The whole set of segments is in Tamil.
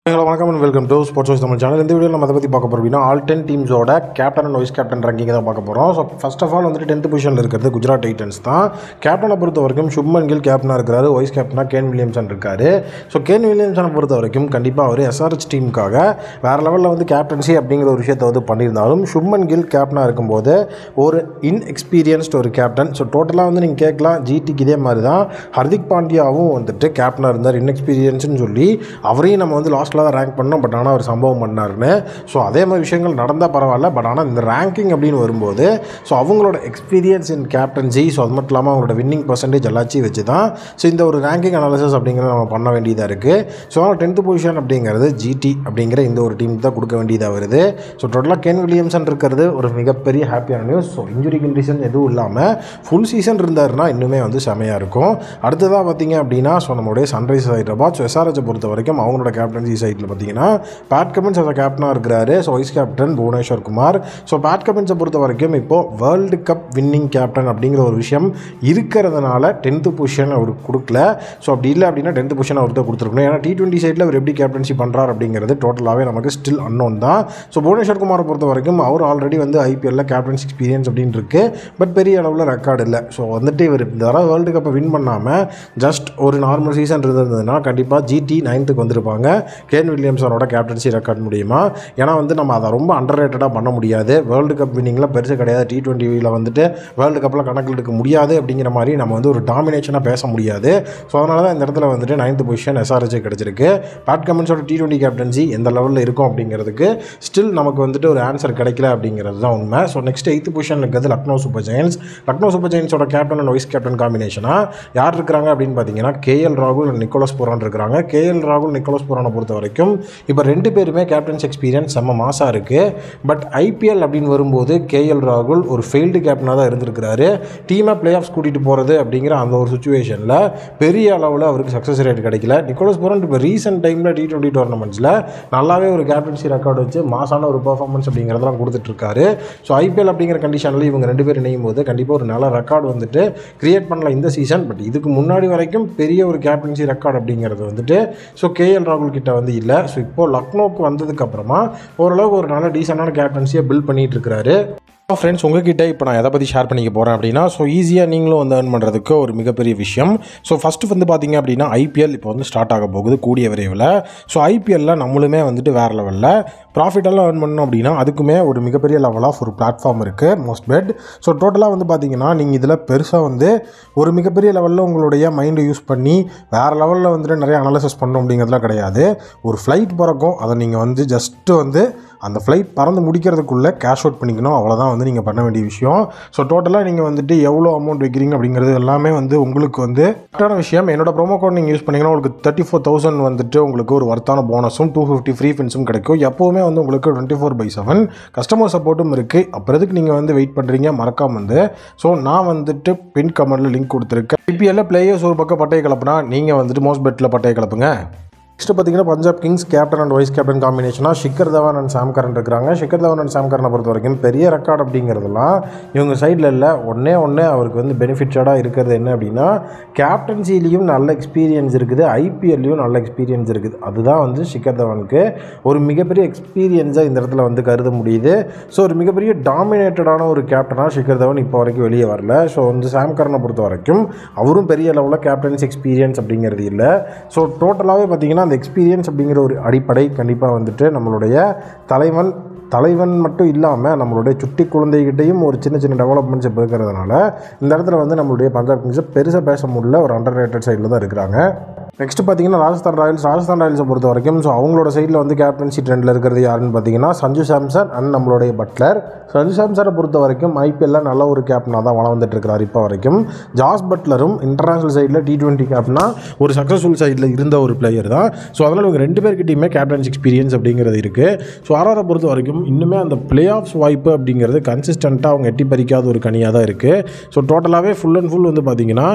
ஹலோ வணக்கம் and welcome to sports voice Tamil channel இந்த வீடியோ நம்ம அதை பற்றி பார்க்க போகிறோம் அப்படின்னா ஆல் டென் டீம்ஸோட captain and vice captain ranking தான் பார்க்க போகிறோம் ஸோ ஃபர்ஸ்ட் ஆஃப் ஆல் வந்துட்டு டென்த் பொசிஷனில் இருக்கிறது குஜராத் டைட்டன்ஸ் தான் கேப்டனை பொறுத்த வரைக்கும் சுப்மன் கில் கேப்டனாக இருக்கிறாரு வைஸ் கேப்டனாக கேன் வில்லியம்சன் இருக்காரு ஸோ கேன் வில்லியம்சனை பொறுத்த வரைக்கும் கண்டிப்பாக அவர் எஸ்ஆர்ஹெச் டீமுக்காக வேறு லெவலில் வந்து கேப்டன்சி அப்படிங்கிற ஒரு விஷயத்தை வந்து பண்ணியிருந்தாலும் சுப்மன் கில் கேப்டனாக இருக்கும்போது ஒரு இன்எக்ஸ்பீரியன்ஸ்ட் ஒரு கேப்டன் ஸோ டோட்டலாக வந்து நீங்கள் கேட்கலாம் ஜிடிக்கு இதே மாதிரி தான் ஹர்திக் பாண்டியாவும் வந்துட்டு கேப்டனாக இருந்தார் இன்எக்ஸ்பீரியன்ஸ்னு சொல்லி அவரையும் நம்ம வந்து லாஸ்ட்டில் தான் ரேங்க் பண்ணோம் பட் ஆனால் அவர் சம்பவம் பண்ணாருன்னு ஸோ அதே மாதிரி விஷயங்கள் நடந்தால் பரவாயில்ல பட் ஆனால் இந்த ரேங்கிங் அப்படின்னு வரும்போது ஸோ அவங்களோட எக்ஸ்பீரியன்ஸ் இன் கேப்டன்சி ஸோ அது மட்டும் இல்லாமல் அவங்களோட வின்னிங் பர்சன்டேஜ் எல்லாத்தையும் வச்சு தான் ஸோ இந்த ஒரு ரேங்கிங் அனாலிசிஸ் அப்படிங்கிறத நம்ம பண்ண வேண்டியதாக இருக்குது ஸோ ஆனால் டென்த்து பொசிஷன் அப்படிங்கிறது ஜிடி அப்படிங்கிற இந்த ஒரு டீமுக்கு தான் கொடுக்க வேண்டியதாக வருது ஸோ டோட்டலாக கேன் வில்லியம்சன் இருக்கிறது ஒரு மிகப்பெரிய ஹாப்பியான நியூஸ் ஸோ இன்ஜுரி கண்டிஷன் எதுவும் இல்லாமல் ஃபுல் சீசன் இருந்தாருன்னா இன்னுமே வந்து செமையாக இருக்கும் அடுத்ததாக பார்த்தீங்க அப்படின்னா ஸோ நம்மளுடைய சன்ரைஸ் ஹைதராபாத் ஸோ எஸ்ஆர்ஹெச்சை பொறுத்த வரைக்கும் அவங்களோட கேப்டன்சி சைட்டில் பார்த்தீங்கன்னா பேட் கமின்ஸ் as a கேப்டனாக இருக்கிறாரு so vice captain Bhuvneshwar Kumar so Pat கமின்ஸை பொறுத்த வரைக்கும் இப்போது வேர்ல்டு கப் வின்னிங் கேப்டன் அப்படிங்கிற ஒரு விஷயம் இருக்கிறதுனால டென்த்து பொசிஷன் அவர் கொடுக்கல ஸோ அப்படி இல்லை அப்படின்னா டென்த்து பொசிஷன் அவர்கிட்ட கொடுத்துருக்கணும் ஏன்னா டி டுவெண்ட்டி சைடில் அவர் எப்படி கேப்டன்சி பண்ணுறார் அப்படிங்கிறது டோட்டலாகவே நமக்கு ஸ்டில் அன்னோன் தான் ஸோ புவனேஸ்வர் குமாரை பொறுத்த வரைக்கும் அவர் ஆல்ரெடி வந்து ஐபிஎல்ல கேப்டன்சி எக்ஸ்பீரியன்ஸ் அப்படின்னு இருக்கு பட் பெரிய அளவில் ரெக்கார்டு இல்லை ஸோ வந்துட்டு இவர் இந்த தடவை வேர்ல்டு கப்பை வின் பண்ணாமல் ஜஸ்ட் ஒரு நார்மல் சீசன் இருந்ததுன்னா கண்டிப்பாக ஜிடி நைன்த்துக்கு வந்திருப்பாங்க கேன் வில்லியம்சனோட கேப்டன்சி ரெக்கார்ட் முடியுமா ஏன்னா வந்து நம்ம அதை ரொம்ப அண்டர் ரேட்டடாக பண்ண முடியாது வேர்ல்டு கப் வின்னிங்கில் பெருசு கிடையாது டி டுவெண்ட்டியில் வந்துட்டு வேர்ல்டு கப்பில் கணக்கில் எடுக்க முடியாது அப்படிங்கிற மாதிரி நம்ம வந்து ஒரு டாமினேஷனாக பேச முடியாது ஸோ அதனால தான் இந்த இடத்துல வந்துட்டு நைன்த் பொசிஷன் எஸ்ஆர்ஹெச் கிடச்சிருக்கு பேட் கமெண்ட்ஸோட டி டுவெண்ட்டி கேப்டன்சி எந்த லெவலில் இருக்கும் அப்படிங்கிறதுக்கு ஸ்டில் நமக்கு வந்துட்டு ஒரு ஆன்சர் கிடைக்கல அப்படிங்கிறது தான் உண்மை ஸோ நெக்ஸ்ட் எய்த் பொசிஷன் இருக்கிறது Lucknow super giants Lucknow super ஜெயின்ஸோட கேப்டன் அண்ட் வைஸ் கேப்டன் காம்பினேஷனாக யார் இருக்கிறாங்க அப்படின்னு பார்த்தீங்கன்னா கேஎல் ராகுல் அண்ட் நிக்கோலஸ் புரான் இருக்கிறாங்க கேஎல் ராகுல் நிக்கோலஸ் புரானை பொறுத்த வரைக்கும் இப்போ ரெண்டு பேருமே கேப்டன்ஸ் எக்ஸ்பீரியன்ஸ் செம்ம மாசாக இருக்குது பட் ஐபிஎல் அப்படின்னு வரும்போது கேஎல் ராகுல் ஒரு ஃபெயில்டு கேப்டனாக தான் இருந்திருக்கிறாரு டீமை பிளே ஆஃப்ஸ் கூட்டிகிட்டு போகிறது அப்படிங்கிற அந்த ஒரு சுச்சுவேஷனில் பெரிய அளவில் அவருக்கு சக்ஸஸ் ரேட் கிடைக்கல நிக்கோலஸ் புரான் இப்போ ரீசெண்ட் டைமில் டி டுவெண்ட்டி டோர்னமெண்ட்ஸில் நல்லாவே ஒரு கேப்டன்சி ரெக்கார்டு வச்சு மாசான ஒரு பர்ஃபார்மன்ஸ் அப்படிங்கிறதெல்லாம் கொடுத்துட்ருக்காரு ஸோ ஐபிஎல் அப்படிங்கிற கண்டிஷனில் இவங்க ரெண்டு பேர் இணையும் போது கண்டிப்பாக ஒரு நல்ல ரெக்கார்டு வந்துட்டு கிரியேட் பண்ணல இந்த சீசன் பட் இதுக்கு முன்னாடி வரைக்கும் பெரிய ஒரு கேப்டன்சி ரெக்கார்டு அப்படிங்கிறது வந்துட்டு ஸோ கேஎல் ராகுல் கிட்ட வந்து இல்லை ஸோ இப்போது லக்னோக்கு வந்ததுக்கப்புறமா ஓரளவுக்கு ஒரு நல்ல டீசெண்டான கேப்டன்சியை பில்ட் பண்ணிட்டு இருக்கிறாரு ஃப்ரெண்ட்ஸ் உங்ககிட்ட இப்போ நான் எதை பற்றி ஷேர் பண்ணிக்க போகிறேன் அப்படின்னா ஸோ ஈஸியாக நீங்களும் வந்து ஏர்ன் பண்ணுறதுக்கு ஒரு மிகப்பெரிய விஷயம் ஸோ ஃபஸ்ட்டு வந்து பார்த்தீங்க அப்படின்னா ஐபிஎல் இப்போ வந்து ஸ்டார்ட் ஆக போகுது கூடிய விரைவில் ஸோ ஐபிஎல்ல நம்மளுமே வந்துட்டு வேறு லெவலில் ப்ராஃபிட்டெல்லாம் ஏர்ன் பண்ணணும் அப்படின்னா அதுக்குமே ஒரு மிகப்பெரிய லெவல் ஆஃப் ஒரு பிளாட்ஃபார்ம் இருக்குது மோஸ்ட் பெட் ஸோ டோட்டலாக வந்து பார்த்தீங்கன்னா நீங்கள் இதில் பெருசாக வந்து ஒரு மிகப்பெரிய லெவலில் உங்களுடைய மைண்டை யூஸ் பண்ணி வேறு லெவலில் வந்துட்டு நிறைய அனாலிசிஸ் பண்ணணும் அப்படிங்கிறதுலாம் கிடையாது ஒரு ஃப்ளைட் பறக்கும் அதை நீங்கள் வந்து ஜஸ்ட்டு வந்து அந்த ஃப்ளைட் பறந்து முடிக்கிறதுக்குள்ளே கேஷ் அவுட் பண்ணிக்கணும் அவ்வளோதான் வந்து நீங்கள் பண்ண வேண்டிய விஷயம் ஸோ டோட்டலாக நீங்கள் வந்துட்டு எவ்வளோ அமௌண்ட் வைக்கிறீங்க அப்படிங்கிறது எல்லாமே வந்து உங்களுக்கு வந்து கரெக்டான விஷயம் என்னோட ப்ரோமோ கோட் நீங்கள் யூஸ் பண்ணிங்கன்னா உங்களுக்கு தேர்ட்டி ஃபோர் தௌசண்ட் வந்துட்டு உங்களுக்கு ஒரு ஒர்த்தான போனஸும் டூ ஃபிஃப்டி ஃப்ரீ ஃபின்ஸும் கிடைக்கும் எப்போவுமே வந்து உங்களுக்கு twenty four by seven customer சப்போர்ட்டும் இருக்குது அப்புறம் எதுக்கு நீங்கள் வந்து வெயிட் பண்ணுறீங்க மறக்காம வந்து ஸோ நான் வந்துட்டு பின் கமெண்ட்டில் லிங்க் கொடுத்துருக்கேன் ஐபிஎல்ல பிளேயர்ஸ் ஒரு பக்கம் பட்டையை கிளப்புனா நீங்கள் வந்துட்டு மோஸ்ட் பெட்டில் பட்டையை கிளப்புங்க நெக்ஸ்ட் பார்த்தீங்கன்னா Punjab kings captain and vice captain காம்பினேஷனாக Shikhar Dhawan and Sam Curran இருக்கிறாங்க ஷிக்கர் தவான் அண்ட் சாம் கரனை பொறுத்த வரைக்கும் பெரிய ரெக்கார்ட் அப்படிங்கிறதுலாம் இவங்க சைடில் இல்லை ஒன்றே ஒன்று அவருக்கு வந்து பெனிஃபிட்டடாக இருக்கிறது என்ன அப்படின்னா கேப்டன்சிலையும் நல்ல எக்ஸ்பீரியன்ஸ் இருக்குது ஐபிஎல்லையும் நல்ல எக்ஸ்பீரியன்ஸ் இருக்குது அதுதான் வந்து ஷிக்கர் தவானுக்கு ஒரு மிகப்பெரிய எக்ஸ்பீரியன்ஸாக இந்த இடத்துல வந்து கருத முடியுது ஸோ ஒரு மிகப்பெரிய டாமினேட்டடான ஒரு கேப்டனாக ஷிக்கர் தவான் இப்போ வரைக்கும் வெளியே வரல ஸோ வந்து சாம் கரனை பொறுத்த வரைக்கும் அவரும் பெரிய லெவலில் கேப்டன்சி எக்ஸ்பீரியன்ஸ் அப்படிங்கிறது இல்லை ஸோ டோட்டலாகவே பார்த்தீங்கன்னா அந்த எக்ஸ்பீரியன்ஸ் அப்படிங்கிற ஒரு அடிப்படை கண்டிப்பாக வந்துட்டு நம்மளுடைய தலைவன் தலைவன் மட்டும் இல்லாமல் நம்மளுடைய சுட்டி குழந்தைகிட்டையும் ஒரு சின்ன சின்ன டெவலப்மெண்ட்ஸ் இப்போ இருக்கிறதுனால இந்த இடத்துல வந்து நம்மளுடைய பஞ்சாப் கிங்ஸை பெருசாக பேச முடியல ஒரு அண்டர் ரேட்டட் சைடில் தான் இருக்கிறாங்க நெக்ஸ்ட் பார்த்தீங்கன்னா ராஜஸ்தான் ராயல்ஸ் ராஜஸ்தான் ராயல்ஸை பொறுத்த வரைக்கும் ஸோ அவங்களோட சைடில் வந்து கேப்டன்சி ட்ரெண்டில் இருக்கிறது யாருன்னு பார்த்தீங்கன்னா சஞ்சு சாம்சன் அண்ட் நம்மளுடைய பட்லர் சஞ்சு சாம்சனை பொறுத்த வரைக்கும் ஐபிஎல்ல நல்ல ஒரு கேப்டனாக தான் வளம் வந்துட்டு இருக்கிறார் இப்போ வரைக்கும் ஜாஸ் பட்லரும் இன்டர்நேஷனல் சைடில் டி டுவெண்ட்டி கேப்னா ஒரு சக்ஸஸ்ஃபுல் சைடில் இருந்த ஒரு பிளேயர் தான் ஸோ அதனால் இவங்க ரெண்டு பேர்கிட்டையுமே கேப்டன்ஸ் எக்ஸ்பீரியன்ஸ் அப்படிங்கிறது இருக்குது ஸோ ஆர்ஆரை பொறுத்த வரைக்கும் இன்னுமே அந்த பிளே ஆஃப்ஸ் வாய்ப்பு அப்படிங்கிறது கன்சிஸ்டண்ட்டாக அவங்க எட்டி பறிக்காத ஒரு கனியாக தான் இருக்குது ஸோ டோட்டலாகவே ஃபுல் அண்ட் ஃபுல் வந்து பார்த்தீங்கன்னா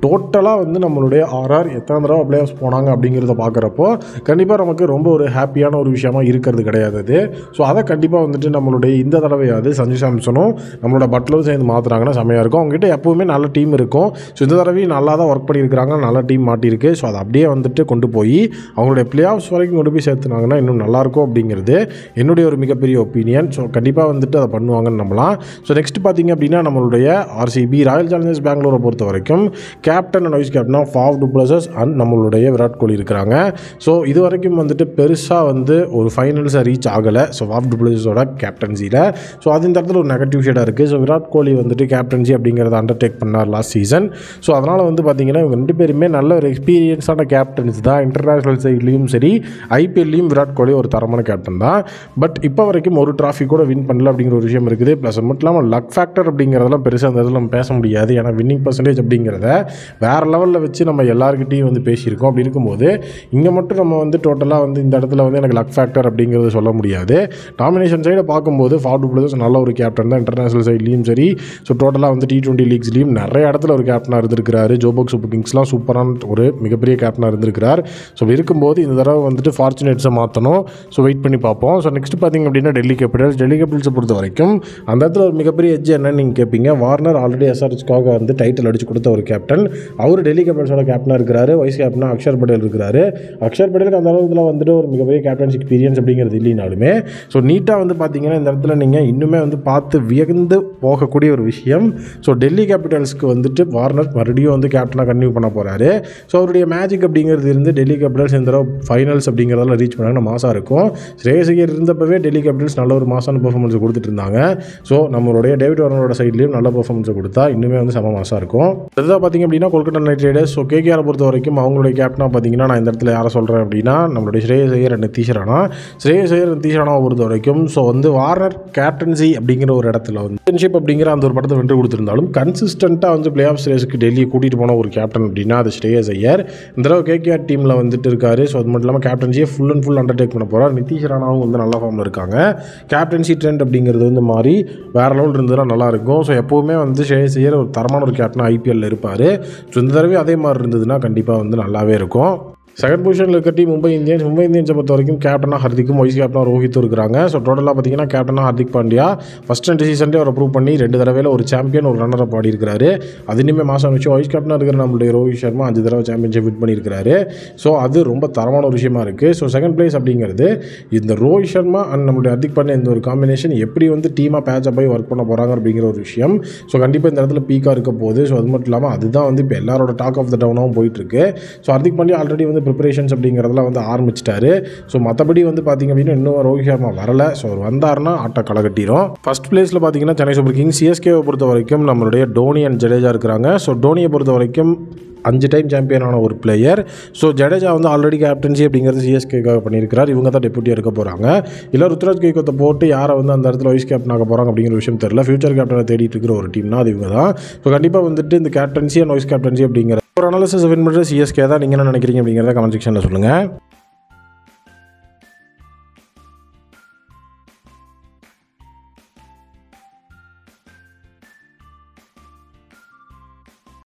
டோட்டலாக வந்து நம்மளுடைய ஆர்ஆர் எத்தனை தடவை பிளே ஆஃப்ஸ் போனாங்க அப்படிங்கிறத பார்க்குறப்போ கண்டிப்பாக நமக்கு ரொம்ப ஒரு ஹாப்பியான ஒரு விஷயமா இருக்கிறது கிடையாது அது ஸோ அதை கண்டிப்பாக வந்துட்டு நம்மளுடைய இந்த தடவையாவது சஞ்சு சாம்சனும் நம்மளோட பட்லரும் சேர்ந்து மாற்றுறாங்கன்னா செமையாக இருக்கும் அவங்ககிட்ட எப்போவுமே நல்ல டீம் இருக்கும் ஸோ இந்த தடவையும் நல்லா தான் ஒர்க் பண்ணியிருக்கிறாங்க நல்ல டீம் மாட்டியிருக்கு ஸோ அதை அப்படியே வந்துட்டு கொண்டு போய் அவங்களுடைய பிளே ஆஃப்ஸ் வரைக்கும் கொண்டு போய் சேர்த்துனாங்கன்னா இன்னும் நல்லாயிருக்கும் அப்படிங்கிறது என்னுடைய ஒரு மிகப்பெரிய ஒப்பீனியன் ஸோ கண்டிப்பாக வந்துட்டு அதை பண்ணுவாங்கன்னு நம்பலாம் ஸோ நெக்ஸ்ட் பார்த்தீங்க அப்படின்னா நம்மளுடைய ஆர்சிபி ராயல் சேலஞ்சர்ஸ் பெங்களூரை பொறுத்த வரைக்கும் கேப்டன் அண்ட் வைஸ் கேப்டனாக ஃபாவ் டுப்ளசஸ் அண்ட் நம்மளுடைய விராட் கோலி இருக்கிறாங்க ஸோ இது வரைக்கும் வந்துட்டு பெருசாக வந்து ஒரு ஃபைனல்ஸை ரீச் ஆகலை ஸோ ஃபாவ் டுப்ளசஸோட கேப்டன்சியில் ஸோ அது இந்த இடத்துல ஒரு நெகட்டிவ் ஷேடாக இருக்குது ஸோ விராட் கோலி வந்துட்டு கேப்டன்சி அப்படிங்கிறத அண்டர்டேக் பண்ணார் லாஸ்ட் சீசன் ஸோ அதனால் வந்து பார்த்தீங்கன்னா இவங்க ரெண்டு பேருமே நல்ல ஒரு எக்ஸ்பீரியன்ஸான கேப்டன்ஸ் தான் இன்டர்நேஷ்னல் சைட்லேயும் சரி ஐபிஎல்லையும் விராட் கோலி ஒரு தரமான கேப்டன் தான் பட் இப்போ வரைக்கும் ஒரு ட்ராஃபி கூட வின் பண்ணல அப்படிங்கிற ஒரு விஷயம் இருக்குது ப்ளஸ் அது மட்டும் இல்லாமல் லக் ஃபேக்டர் அப்படிங்கிறதெல்லாம் பெருசாக அந்த இதில் நம்ம பேச முடியாது ஏன்னா வின்னிங் பர்சன்டேஜ் அப்படிங்கிறத வேறு லெவலில் வச்சு நம்ம எல்லாருக்கிட்டையும் வந்து பேசியிருக்கோம் அப்படி இருக்கும்போது இங்கே மட்டும் நம்ம வந்து டோட்டலாக வந்து இந்த இடத்துல வந்து எனக்கு லக் ஃபேக்டர் அப்படிங்கிறது சொல்ல முடியாது டாமினேஷன் சைடை பார்க்கும்போது ஃபார்டு பிளேயர்ஸ் நல்ல ஒரு கேப்டன் தான் இன்டர்நேஷனல் சைட்லேயும் சரி ஸோ டோட்டலாக வந்து டி டுவெண்ட்டி லீக்ஸ்லேயும் நிறைய இடத்துல ஒரு கேப்டனாக இருந்திருக்கிறாரு ஜோபோக் சூப்பர் கிங்ஸ்லாம் சூப்பரான ஒரு மிகப்பெரிய கேப்டனாக இருந்திருக்கிறார் ஸோ அப்படி இருக்கும்போது இந்த தடவை வந்துட்டு ஃபார்ச்சுனேட்ஸை மாற்றணும் ஸோ வெயிட் பண்ணி பார்ப்போம் ஸோ நெக்ஸ்ட் பார்த்தீங்க அப்படின்னா டெல்லி கேபிட்டல்ஸ் டெல்லி கேபிட்டல்ஸை பொறுத்த வரைக்கும் அந்த இடத்துல ஒரு மிகப்பெரிய எஜ் என்னன்னு நீங்கள் கேட்பீங்க வார்னர் ஆல்ரெடி எஸ்ஆர்ஹெச்காக வந்து டைட்டில் அடிச்சு கொடுத்த ஒரு கேப்டன் அவர் டெல்லி கேபிட்டல்ஸோட கேப்டனாக இருக்கிறாரு வைஸ் கேப்டனாக அக்ஷர் பட்டேல் இருக்கிறாரு அக்ஷர் பட்டேலுக்கு அந்த அளவுக்கு வந்துட்டு ஒரு மிகப்பெரிய கேப்டன்சி எக்ஸ்பீரியன்ஸ் அப்படிங்கிறது இல்லைனாலுமே ஸோ நீட்டாக வந்து பார்த்தீங்கன்னா இந்த இடத்துல நீங்கள் இன்னுமே வந்து பார்த்து வியந்து போகக்கூடிய ஒரு விஷயம் ஸோ டெல்லி கேபிட்டல்ஸ்க்கு வந்துட்டு வார்னர் மறுபடியும் வந்து கேப்டனாக கன்டினியூ பண்ண போகிறாரு ஸோ அவருடைய மேஜிக் அப்படிங்கிறது இருந்து டெல்லி கேபிட்டல்ஸ் இந்த தடவை ஃபைனல்ஸ் அப்படிங்கிறதெல்லாம் ரீச் பண்ணாங்கன்னா மாசாக இருக்கும் ஸ்ரேயசையர் இருந்தப்பவே டெல்லி கேபிட்டல்ஸ் நல்ல ஒரு மாசான பெர்ஃபார்மன்ஸ் கொடுத்துட்டு இருந்தாங்க ஸோ நம்மளுடைய டேவிட் வார்னரோட சைட்லேயும் நல்ல பெர்ஃபார்மன்ஸை கொடுத்தா இன்னுமே வந்து செம மாசாக இருக்கும் இதுதான் பார்த்தீங்க அப்படின்னா கொல்கத்தா நைட் ரைடர்ஸ் ஸோ கேகேஆரை பொறுத்த வரைக்கும் அவங்களுடைய கேப்டனாக பார்த்தீங்கன்னா நான் இந்த இடத்துல யாரை சொல்கிறேன் அப்படின்னா நம்மளுடைய ஸ்ரேயஸ் ஐயர் அண்ட் நிதிஷ் ராணா ஸ்ரேயஸ் ஐயர் நிதிஷ் ராணாவை பொறுத்த வரைக்கும் ஸோ வந்து வார்னர் கேப்டன்சி அப்படிங்கிற ஒரு இடத்துல வந்து சாம்பியன்ஷிப் அப்படிங்கிற அந்த ஒரு படத்தை வென்று கொடுத்துருந்தாலும் கன்சிஸ்டண்ட்டாக வந்து பிளே ஆஃப் ஸ்ரேஸுக்கு டெல்லியை கூட்டிகிட்டு போன ஒரு கேப்டன் அப்படின்னா அது ஸ்ரேயஸ் ஐயர் இந்த தடவை கேகேஆர் டீமில் வந்துட்டு இருக்காரு ஸோ அது மட்டும் இல்லாமல் கேப்டன்சியை ஃபுல் அண்ட் ஃபுல் அண்டர்டேக் பண்ண போகிறார் நிதிஷ் ராணாவும் வந்து நல்ல ஃபார்மில் இருக்காங்க கேப்டன்சி ட்ரெண்ட் அப்படிங்கிறது வந்து மாறி வேறு லெவல் இருந்ததுன்னா நல்லாயிருக்கும் ஸோ எப்போவுமே வந்து ஸ்ரேயஸ் ஐயர் ஒரு தரமான ஒரு கேப்டன் ஐபிஎல்ல இருப்பார் ஸோ இந்த தடவை அதே மாதிரி இருந்ததுன்னா கண்டிப்பாக வந்து நல்லாவே இருக்கும் செகண்ட் பொசிஷனில் இருக்க டீம் மும்பை இந்தியன்ஸ் மும்பை இந்தியன்ஸை பொறுத்த வரைக்கும் கேப்டனாக ஹர்திக்கும் வைஸ் கேப்டனாக ரோஹித்தும் இருக்கிறாங்க ஸோ டோட்டலாக பார்த்தீங்கன்னா கேப்டனாக ஹர்திக் பாண்டியா ஃபஸ்ட் ரெண்டு சீசன்லேயே அவர் ப்ரூவ் பண்ணி ரெண்டு தடவையில் ஒரு சாம்பியன் ஒரு ரன்னர் அப் ஆடி இருக்கிறாரு அது இனிமேல் மாதம் வச்சு வைஸ் கேப்டனாக இருக்கிற நம்மளுடைய ரோஹித் சர்மா அஞ்சு தடவை சாம்பியன்ஷிப் வின் பண்ணியிருக்காரு ஸோ அது ரொம்ப தரமான ஒரு விஷயமா இருக்குது ஸோ செகண்ட் பிளேஸ் அப்படிங்கிறது இந்த ரோஹித் சர்மா அண்ட் நம்மளுடைய ஹர்திக் பாண்டியா இந்த ஒரு காம்பினேஷன் எப்படி வந்து டீமாக பேட்சப் போய் ஒர்க் பண்ண போகிறாங்க அப்படிங்கிற ஒரு விஷயம் ஸோ கண்டிப்பாக இந்த இடத்துல பீக்காக இருக்க போகுது ஸோ அது மட்டும் இல்லாமல் அதுதான் வந்து இப்போ எல்லாரோட டாக் ஆஃப் த டவுனாகவும் போயிட்டுருக்கு ஸோ ஹர்திக் பாண்டியா ஆல்ரெடி வந்து ப்ரிப்பரேஷன்ஸ் அப்படிங்கிறதெல்லாம் வந்து ஆரம்பிச்சிட்டாரு ஸோ மற்றபடி வந்து பார்த்திங்க அப்படின்னா இன்னும் ரோஹித் சர்மா வரல ஸோ அவர் வந்தாருன்னா ஆட்டை களை கட்டிடும் ஃபஸ்ட் பிளேஸில் பார்த்தீங்கன்னா சென்னை சூப்பர் கிங்ஸ் சிஎஸ்கேவை பொறுத்த வரைக்கும் நம்மளுடைய டோனி அண்ட் ஜடேஜா இருக்கிறாங்க ஸோ டோனியை பொறுத்த வரைக்கும் அஞ்சு டைம் சாம்பியனான ஒரு பிளேயர் ஸோ ஜடேஜா வந்து ஆல்ரெடி கேப்டன்சி அப்படிங்கிறது சிஎஸ்கேக்காக பண்ணியிருக்கிறார் இவங்க தான் டெபுட்டியாக இருக்க போகிறாங்க இல்லை ருத்ராஜ் கைகோத்தை போட்டு யாரை வந்து அந்த இடத்துல வைஸ் கேப்டன் ஆக போகிறாங்க அப்படிங்கிற விஷயம் தெரியல ஃபியூச்சர் கேப்டனை தேடிட்டு இருக்கிற ஒரு டீம்னா அது இவங்க தான் ஸோ கண்டிப்பாக வந்துட்டு இந்த கேப்டன்சி அண்ட் வைஸ் கேப்டன்சி அப்படிங்கிற ஒரு அனாலிசிஸ் வின் பண்ணுறது சிஎஸ்கே தான் நீங்கள் என்ன நினைக்கிறீங்க அப்படிங்கிறத கமெண்ட் செக்ஷனில் சொல்லுங்கள்